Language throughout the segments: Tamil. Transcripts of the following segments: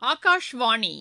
ஆகாஷ்வாணி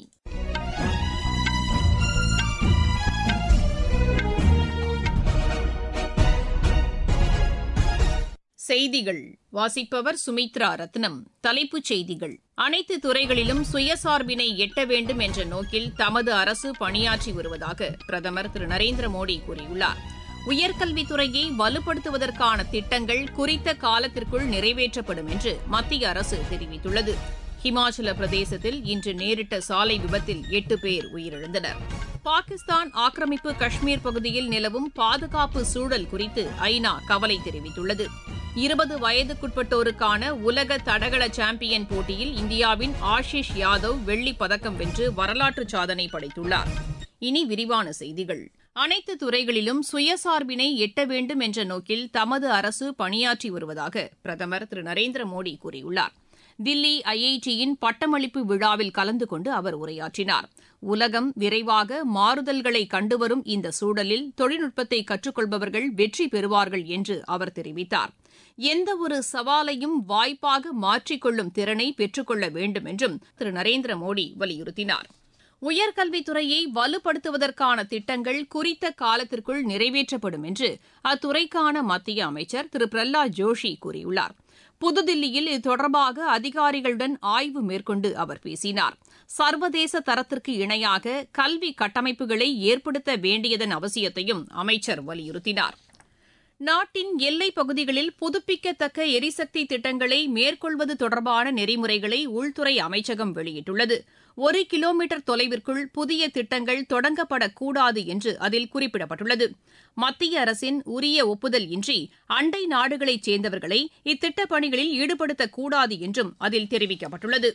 செய்திகள் வாசிப்பவர் சுமித்ரா ரத்னம் தலைப்புச் செய்திகள் அனைத்து துறைகளிலும் சுயசார்பினை எட்ட வேண்டும் என்ற நோக்கில் தமது அரசு பணியாற்றி வருவதாக பிரதமர் திரு நரேந்திர மோடி கூறியுள்ளார் உயர்கல்வித்துறையை வலுப்படுத்துவதற்கான திட்டங்கள் குறித்த காலத்திற்குள் நிறைவேற்றப்படும் என்று மத்திய அரசு தெரிவித்துள்ளது ஹிமாச்சல பிரதேசத்தில் இன்று நேரிட்ட சாலை விபத்தில் எட்டு பேர் உயிரிழந்தனர் பாகிஸ்தான் ஆக்கிரமிப்பு காஷ்மீர் பகுதியில் நிலவும் பாதுகாப்பு சூழல் குறித்து ஐநா கவலை தெரிவித்துள்ளது இருபது வயதுக்குட்பட்டோருக்கான உலக தடகள சாம்பியன் போட்டியில் இந்தியாவின் ஆஷிஷ் யாதவ் வெள்ளிப் பதக்கம் வென்று வரலாற்று சாதனை படைத்துள்ளார் இனி விரிவான செய்திகள் அனைத்து துறைகளிலும் சுயசார்பினை எட்ட வேண்டும் என்ற நோக்கில் தமது அரசு பணியாற்றி வருவதாக பிரதமர் திரு நரேந்திர மோடி கூறியுள்ளார் தில்லி ஐஐடியின் பட்டமளிப்பு விழாவில் கலந்து கொண்டு அவர் உரையாற்றினார் உலகம் விரைவாக மாறுதல்களை கண்டுவரும் இந்த சூழலில் தொழில்நுட்பத்தை கற்றுக்கொள்பவர்கள் வெற்றி பெறுவார்கள் என்று அவர் தெரிவித்தார் எந்தவொரு சவாலையும் வாய்ப்பாக மாற்றிக்கொள்ளும் திறனை பெற்றுக்கொள்ள வேண்டும் என்றும் திரு நரேந்திர மோடி வலியுறுத்தினார் உயர்கல்வித்துறையை வலுப்படுத்துவதற்கான திட்டங்கள் குறித்த காலத்திற்குள் நிறைவேற்றப்படும் என்று அத்துறைக்கான மத்திய அமைச்சர் திரு பிரஹ்லாத் ஜோஷி கூறியுள்ளார் புதுதில்லியில் இது தொடர்பாக அதிகாரிகளுடன் ஆய்வு மேற்கொண்டு அவர் பேசினார் சர்வதேச தரத்திற்கு இணையாக கல்வி கட்டமைப்புகளை ஏற்படுத்த வேண்டியதன் அவசியத்தையும் அமைச்சர் வலியுறுத்தினார் நாட்டின் எல்லைப் பகுதிகளில் புதுப்பிக்கத்தக்க எரிசக்தி திட்டங்களை மேற்கொள்வது தொடர்பான நெறிமுறைகளை உள்துறை அமைச்சகம் வெளியிட்டுள்ளது ஒரு கிலோமீட்டர் தொலைவிற்குள் புதிய திட்டங்கள் தொடங்கப்படக்கூடாது என்று அதில் குறிப்பிடப்பட்டுள்ளது மத்திய அரசின் உரிய ஒப்புதல் இன்றி அண்டை நாடுகளைச் சேர்ந்தவர்களை இத்திட்டப் பணிகளில் ஈடுபடுத்தக்கூடாது என்றும் அதில் தெரிவிக்கப்பட்டுள்ளது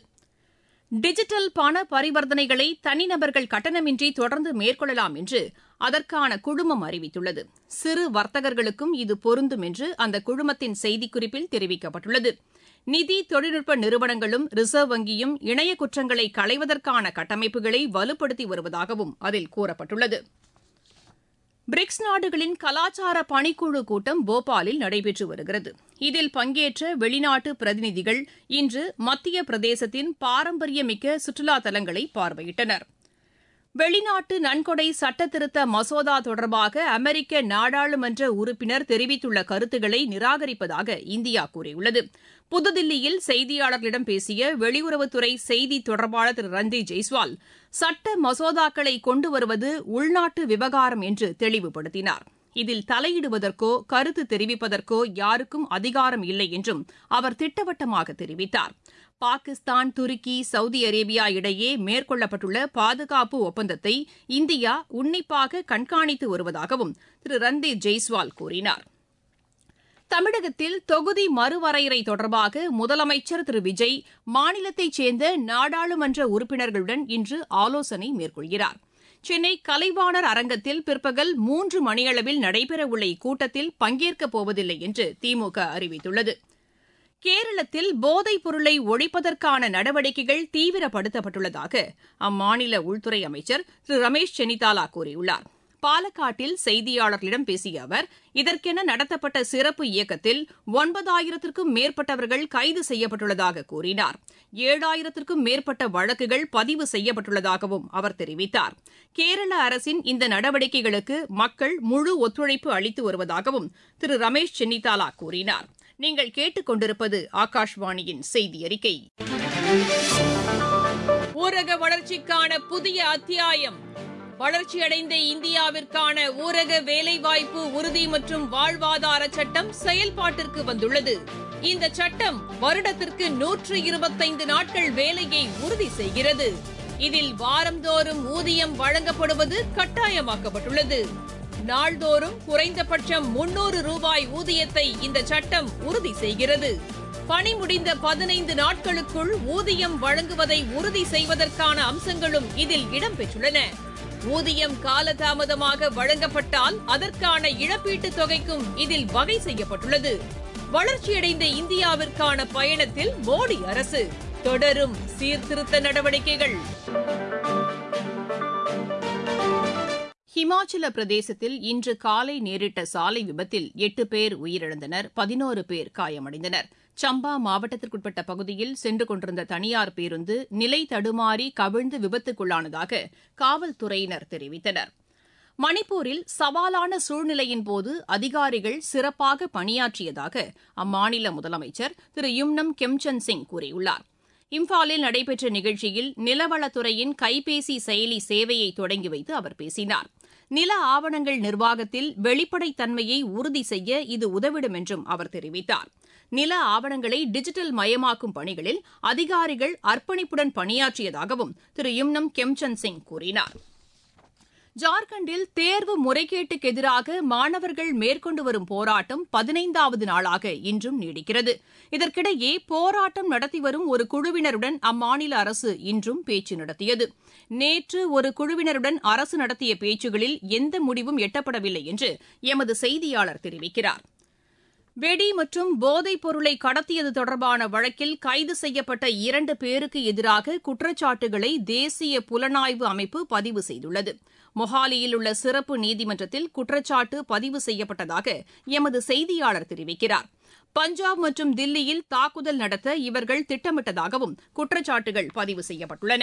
டிஜிட்டல் பண பரிவர்த்தனைகளை தனிநபர்கள் கட்டணமின்றி தொடர்ந்து மேற்கொள்ளலாம் என்று அதற்கான குழுமம் அறிவித்துள்ளது சிறு வர்த்தகர்களுக்கும் இது பொருந்தும் என்று அந்த குழுமத்தின் செய்திக்குறிப்பில் தெரிவிக்கப்பட்டுள்ளது நிதி தொழில்நுட்ப நிறுவனங்களும் ரிசர்வ் வங்கியும் இணைய குற்றங்களை களைவதற்கான கட்டமைப்புகளை வலுப்படுத்தி வருவதாகவும் அதில் கூறப்பட்டுள்ளது பிரிக்ஸ் நாடுகளின் கலாச்சார பணிக்குழு கூட்டம் போபாலில் நடைபெற்று வருகிறது இதில் பங்கேற்ற வெளிநாட்டு பிரதிநிதிகள் இன்று மத்திய பிரதேசத்தின் பாரம்பரியமிக்க சுற்றுலா தலங்களை பார்வையிட்டனர் வெளிநாட்டு நன்கொடை சட்டத்திருத்த மசோதா தொடர்பாக அமெரிக்க நாடாளுமன்ற உறுப்பினர் தெரிவித்துள்ள கருத்துக்களை நிராகரிப்பதாக இந்தியா கூறியுள்ளது புதுதில்லியில் செய்தியாளர்களிடம் பேசிய வெளியுறவுத்துறை செய்தி தொடர்பாளர் திரு ரன்தீப் ஜெய்ஸ்வால் சட்ட மசோதாக்களை கொண்டு வருவது உள்நாட்டு விவகாரம் என்று தெளிவுபடுத்தினார் இதில் தலையிடுவதற்கோ கருத்து தெரிவிப்பதற்கோ யாருக்கும் அதிகாரம் இல்லை என்றும் அவர் திட்டவட்டமாக தெரிவித்தார் பாகிஸ்தான் துருக்கி சவுதி அரேபியா இடையே மேற்கொள்ளப்பட்டுள்ள பாதுகாப்பு ஒப்பந்தத்தை இந்தியா உன்னிப்பாக கண்காணித்து வருவதாகவும் திரு ரன்தீப் ஜெய்ஸ்வால் கூறினார் தமிழகத்தில் தொகுதி மறுவரையறை தொடர்பாக முதலமைச்சர் திரு விஜய் மாநிலத்தைச் சேர்ந்த நாடாளுமன்ற உறுப்பினர்களுடன் இன்று ஆலோசனை மேற்கொள்கிறார் சென்னை கலைவாணர் அரங்கத்தில் பிற்பகல் மூன்று மணியளவில் நடைபெறவுள்ள இக்கூட்டத்தில் பங்கேற்கப் போவதில்லை என்று திமுக அறிவித்துள்ளது கேரளத்தில் போதைப் பொருளை ஒழிப்பதற்கான நடவடிக்கைகள் தீவிரப்படுத்தப்பட்டுள்ளதாக அம்மாநில உள்துறை அமைச்சர் திரு ரமேஷ் சென்னிதாலா கூறியுள்ளார் பாலக்காட்டில் செய்தியாளர்களிடம் பேசிய அவர் இதற்கென நடத்தப்பட்ட சிறப்பு இயக்கத்தில் ஒன்பதாயிரத்திற்கும் மேற்பட்டவர்கள் கைது செய்யப்பட்டுள்ளதாக கூறினார் ஏழாயிரத்திற்கும் மேற்பட்ட வழக்குகள் பதிவு செய்யப்பட்டுள்ளதாகவும் அவர் தெரிவித்தார் கேரள அரசின் இந்த நடவடிக்கைகளுக்கு மக்கள் முழு ஒத்துழைப்பு அளித்து வருவதாகவும் திரு ரமேஷ் சென்னிதாலா கூறினார் நீங்கள் கேட்டுக்கொண்டிருப்பது ஆகாஷ்வாணியின் செய்தி அறிக்கை ஊரக வளர்ச்சிக்கான புதிய அத்தியாயம் வளர்ச்சியடைந்த இந்தியாவிற்கான ஊரக வேலைவாய்ப்பு உறுதி மற்றும் வாழ்வாதார சட்டம் செயல்பாட்டிற்கு வந்துள்ளது இந்த சட்டம் வருடத்திற்கு நூற்று இருபத்தைந்து நாட்கள் வேலையை உறுதி செய்கிறது இதில் வாரந்தோறும் ஊதியம் வழங்கப்படுவது கட்டாயமாக்கப்பட்டுள்ளது நாள்தோறும் குறைந்தபட்சம் முன்னூறு ரூபாய் ஊதியத்தை இந்த சட்டம் உறுதி செய்கிறது பணி முடிந்த பதினைந்து நாட்களுக்குள் ஊதியம் வழங்குவதை உறுதி செய்வதற்கான அம்சங்களும் இதில் இடம்பெற்றுள்ளன ஊதியம் காலதாமதமாக வழங்கப்பட்டால் அதற்கான இழப்பீட்டுத் தொகைக்கும் இதில் வகை செய்யப்பட்டுள்ளது வளர்ச்சியடைந்த இந்தியாவிற்கான பயணத்தில் மோடி அரசு தொடரும் சீர்திருத்த நடவடிக்கைகள் ஹிமாச்சல பிரதேசத்தில் இன்று காலை நேரிட்ட சாலை விபத்தில் எட்டு பேர் உயிரிழந்தனர் பதினோரு பேர் காயமடைந்தனர் சம்பா மாவட்டத்திற்குட்பட்ட பகுதியில் சென்று கொண்டிருந்த தனியார் பேருந்து நிலை தடுமாறி கவிழ்ந்து விபத்துக்குள்ளானதாக காவல்துறையினர் தெரிவித்தனர் மணிப்பூரில் சவாலான சூழ்நிலையின் போது அதிகாரிகள் சிறப்பாக பணியாற்றியதாக அம்மாநில முதலமைச்சர் திரு யும்னம் கெம்சந்த் சிங் கூறியுள்ளார் இம்பாலில் நடைபெற்ற நிகழ்ச்சியில் நிலவளத்துறையின் கைபேசி செயலி சேவையை தொடங்கி வைத்து அவர் பேசினார் நில ஆவணங்கள் நிர்வாகத்தில் வெளிப்படைத்தன்மையை உறுதி செய்ய இது உதவிடும் என்றும் அவர் தெரிவித்தார் நில ஆவணங்களை டிஜிட்டல் மயமாக்கும் பணிகளில் அதிகாரிகள் அர்ப்பணிப்புடன் பணியாற்றியதாகவும் திரு யும்னம் கெம்சந்த் சிங் கூறினார் ஜார்க்கண்டில் தேர்வு முறைகேட்டுக்கு எதிராக மாணவர்கள் மேற்கொண்டு வரும் போராட்டம் பதினைந்தாவது நாளாக இன்றும் நீடிக்கிறது இதற்கிடையே போராட்டம் நடத்தி வரும் ஒரு குழுவினருடன் அம்மாநில அரசு இன்றும் பேச்சு நடத்தியது நேற்று ஒரு குழுவினருடன் அரசு நடத்திய பேச்சுகளில் எந்த முடிவும் எட்டப்படவில்லை என்று எமது செய்தியாளர் தெரிவிக்கிறார் வெடி மற்றும் போதைப் பொருளை கடத்தியது தொடர்பான வழக்கில் கைது செய்யப்பட்ட இரண்டு பேருக்கு எதிராக குற்றச்சாட்டுகளை தேசிய புலனாய்வு அமைப்பு பதிவு செய்துள்ளது மொஹாலியில் உள்ள சிறப்பு நீதிமன்றத்தில் குற்றச்சாட்டு பதிவு செய்யப்பட்டதாக எமது செய்தியாளர் தெரிவிக்கிறார் பஞ்சாப் மற்றும் தில்லியில் தாக்குதல் நடத்த இவர்கள் திட்டமிட்டதாகவும் குற்றச்சாட்டுகள் பதிவு செய்யப்பட்டுள்ளன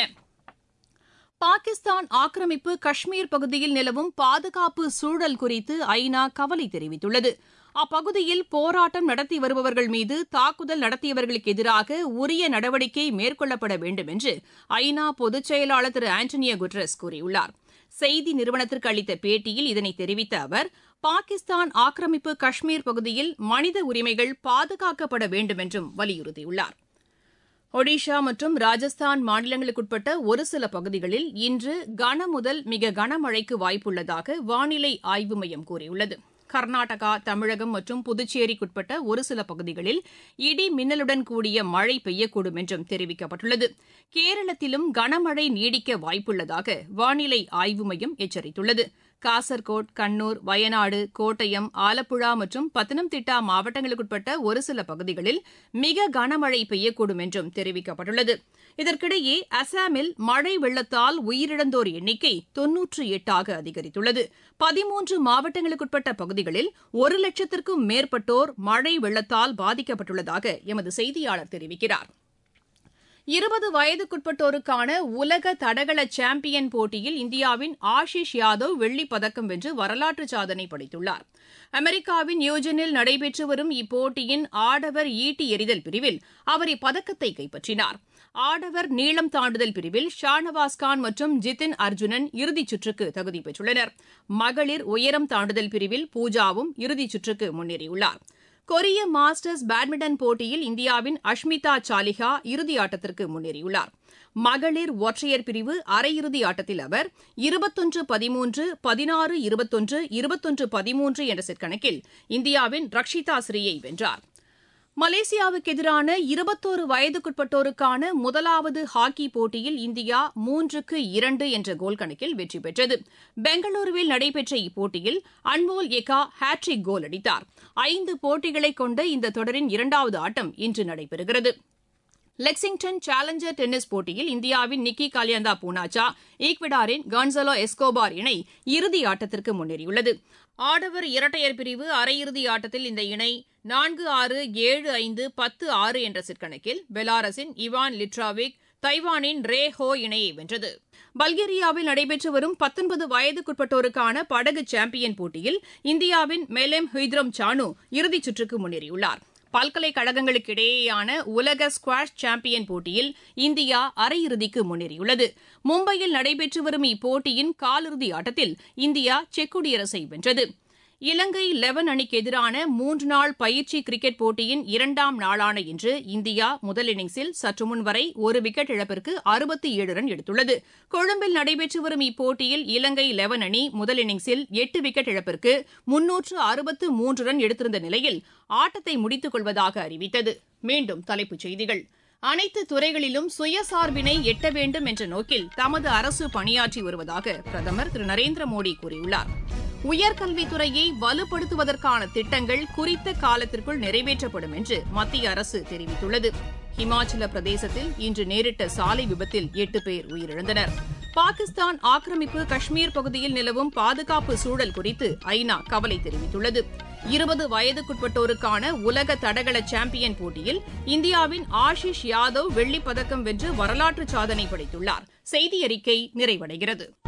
பாகிஸ்தான் ஆக்கிரமிப்பு காஷ்மீர் பகுதியில் நிலவும் பாதுகாப்பு சூழல் குறித்து ஐநா கவலை தெரிவித்துள்ளது அப்பகுதியில் போராட்டம் நடத்தி வருபவர்கள் மீது தாக்குதல் நடத்தியவர்களுக்கு எதிராக உரிய நடவடிக்கை மேற்கொள்ளப்பட வேண்டும் என்று ஐநா பொதுச் செயலாளர் திரு ஆண்டனியோ குட்ரஸ் கூறியுள்ளார் செய்தி நிறுவனத்திற்கு அளித்த பேட்டியில் இதனை தெரிவித்த அவர் பாகிஸ்தான் ஆக்கிரமிப்பு காஷ்மீர் பகுதியில் மனித உரிமைகள் பாதுகாக்கப்பட வேண்டும் என்றும் வலியுறுத்தியுள்ளார் ஒடிஷா மற்றும் ராஜஸ்தான் மாநிலங்களுக்குட்பட்ட ஒரு சில பகுதிகளில் இன்று கனமுதல் மிக கனமழைக்கு வாய்ப்புள்ளதாக வானிலை ஆய்வு மையம் கூறியுள்ளது கர்நாடகா தமிழகம் மற்றும் புதுச்சேரிக்குட்பட்ட ஒரு சில பகுதிகளில் இடி மின்னலுடன் கூடிய மழை பெய்யக்கூடும் என்றும் தெரிவிக்கப்பட்டுள்ளது கேரளத்திலும் கனமழை நீடிக்க வாய்ப்புள்ளதாக வானிலை ஆய்வு மையம் எச்சரித்துள்ளது காசர்கோட் கண்ணூர் வயநாடு கோட்டயம் ஆலப்புழா மற்றும் பத்தனம்திட்டா மாவட்டங்களுக்குட்பட்ட ஒரு சில பகுதிகளில் மிக கனமழை பெய்யக்கூடும் என்றும் தெரிவிக்கப்பட்டுள்ளது இதற்கிடையே அசாமில் மழை வெள்ளத்தால் உயிரிழந்தோர் எண்ணிக்கை தொன்னூற்று எட்டாக அதிகரித்துள்ளது பதிமூன்று மாவட்டங்களுக்குட்பட்ட பகுதிகளில் ஒரு லட்சத்திற்கும் மேற்பட்டோர் மழை வெள்ளத்தால் பாதிக்கப்பட்டுள்ளதாக எமது செய்தியாளர் தெரிவிக்கிறார் இருபது வயதுக்குட்பட்டோருக்கான உலக தடகள சாம்பியன் போட்டியில் இந்தியாவின் ஆஷிஷ் யாதவ் வெள்ளிப் பதக்கம் வென்று வரலாற்று சாதனை படைத்துள்ளார் அமெரிக்காவின் நியூஜனில் நடைபெற்று வரும் இப்போட்டியின் ஆடவர் ஈட்டி எறிதல் பிரிவில் அவர் இப்பதக்கத்தை கைப்பற்றினார் ஆடவர் நீளம் தாண்டுதல் பிரிவில் ஷானவாஸ் கான் மற்றும் ஜிதின் அர்ஜுனன் இறுதிச் சுற்றுக்கு தகுதி பெற்றுள்ளனர் மகளிர் உயரம் தாண்டுதல் பிரிவில் பூஜாவும் இறுதிச் சுற்றுக்கு முன்னேறியுள்ளார் கொரிய மாஸ்டர்ஸ் பேட்மிண்டன் போட்டியில் இந்தியாவின் அஷ்மிதா சாலிஹா இறுதி ஆட்டத்திற்கு முன்னேறியுள்ளார் மகளிர் ஒற்றையர் பிரிவு அரையிறுதி ஆட்டத்தில் அவர் இருபத்தொன்று பதிமூன்று பதினாறு இருபத்தொன்று இருபத்தொன்று பதிமூன்று என்ற செட் கணக்கில் இந்தியாவின் ரக்ஷிதா ஸ்ரீயை வென்றார் மலேசியாவுக்கு எதிரான இருபத்தோரு வயதுக்குட்பட்டோருக்கான முதலாவது ஹாக்கி போட்டியில் இந்தியா மூன்றுக்கு இரண்டு என்ற கோல் கணக்கில் வெற்றி பெற்றது பெங்களூருவில் நடைபெற்ற இப்போட்டியில் அன்மோல் எகா ஹாட்ரிக் கோல் அடித்தார் ஐந்து போட்டிகளை கொண்ட இந்த தொடரின் இரண்டாவது ஆட்டம் இன்று நடைபெறுகிறது லெக்சிங்டன் சேலஞ்சர் டென்னிஸ் போட்டியில் இந்தியாவின் நிக்கி காலியந்தா பூனாச்சா ஈக்வடாரின் கான்சலோ எஸ்கோபார் இணை இறுதி ஆட்டத்திற்கு முன்னேறியுள்ளது ஆடவர் இரட்டையர் பிரிவு அரையிறுதி ஆட்டத்தில் இந்த இணை நான்கு ஆறு ஏழு ஐந்து பத்து ஆறு என்ற செட் கணக்கில் பெலாரஸின் இவான் லிட்ராவிக் தைவானின் ரே ஹோ இணையை வென்றது பல்கேரியாவில் நடைபெற்று வரும் பத்தொன்பது வயதுக்குட்பட்டோருக்கான படகு சாம்பியன் போட்டியில் இந்தியாவின் மெலேம் ஹுய்த்ரம் சானு இறுதிச் சுற்றுக்கு முன்னேறியுள்ளார் பல்கலைக்கழகங்களுக்கு இடையேயான உலக ஸ்குவாஷ் சாம்பியன் போட்டியில் இந்தியா அரையிறுதிக்கு முன்னேறியுள்ளது மும்பையில் நடைபெற்று வரும் இப்போட்டியின் காலிறுதி ஆட்டத்தில் இந்தியா செக் குடியரசை வென்றது இலங்கை லெவன் அணிக்கு எதிரான மூன்று நாள் பயிற்சி கிரிக்கெட் போட்டியின் இரண்டாம் நாளான இன்று இந்தியா முதல் இன்னிங்ஸில் சற்று முன் வரை ஒரு விக்கெட் இழப்பிற்கு அறுபத்தி ஏழு ரன் எடுத்துள்ளது கொழும்பில் நடைபெற்று வரும் இப்போட்டியில் இலங்கை லெவன் அணி முதல் இன்னிங்ஸில் எட்டு விக்கெட் இழப்பிற்கு முன்னூற்று அறுபத்து மூன்று ரன் எடுத்திருந்த நிலையில் ஆட்டத்தை முடித்துக் கொள்வதாக அறிவித்தது மீண்டும் தலைப்புச் செய்திகள் அனைத்து துறைகளிலும் சுயசார்பினை எட்ட வேண்டும் என்ற நோக்கில் தமது அரசு பணியாற்றி வருவதாக பிரதமர் திரு நரேந்திர மோடி கூறியுள்ளார் உயர்கல்வித்துறையை வலுப்படுத்துவதற்கான திட்டங்கள் குறித்த காலத்திற்குள் நிறைவேற்றப்படும் என்று மத்திய அரசு தெரிவித்துள்ளது ஹிமாச்சல பிரதேசத்தில் இன்று நேரிட்ட சாலை விபத்தில் எட்டு பேர் உயிரிழந்தனர் பாகிஸ்தான் ஆக்கிரமிப்பு காஷ்மீர் பகுதியில் நிலவும் பாதுகாப்பு சூழல் குறித்து ஐநா கவலை தெரிவித்துள்ளது இருபது வயதுக்குட்பட்டோருக்கான உலக தடகள சாம்பியன் போட்டியில் இந்தியாவின் ஆஷிஷ் யாதவ் வெள்ளிப் பதக்கம் வென்று வரலாற்று சாதனை படைத்துள்ளார் செய்தி அறிக்கை நிறைவடைகிறது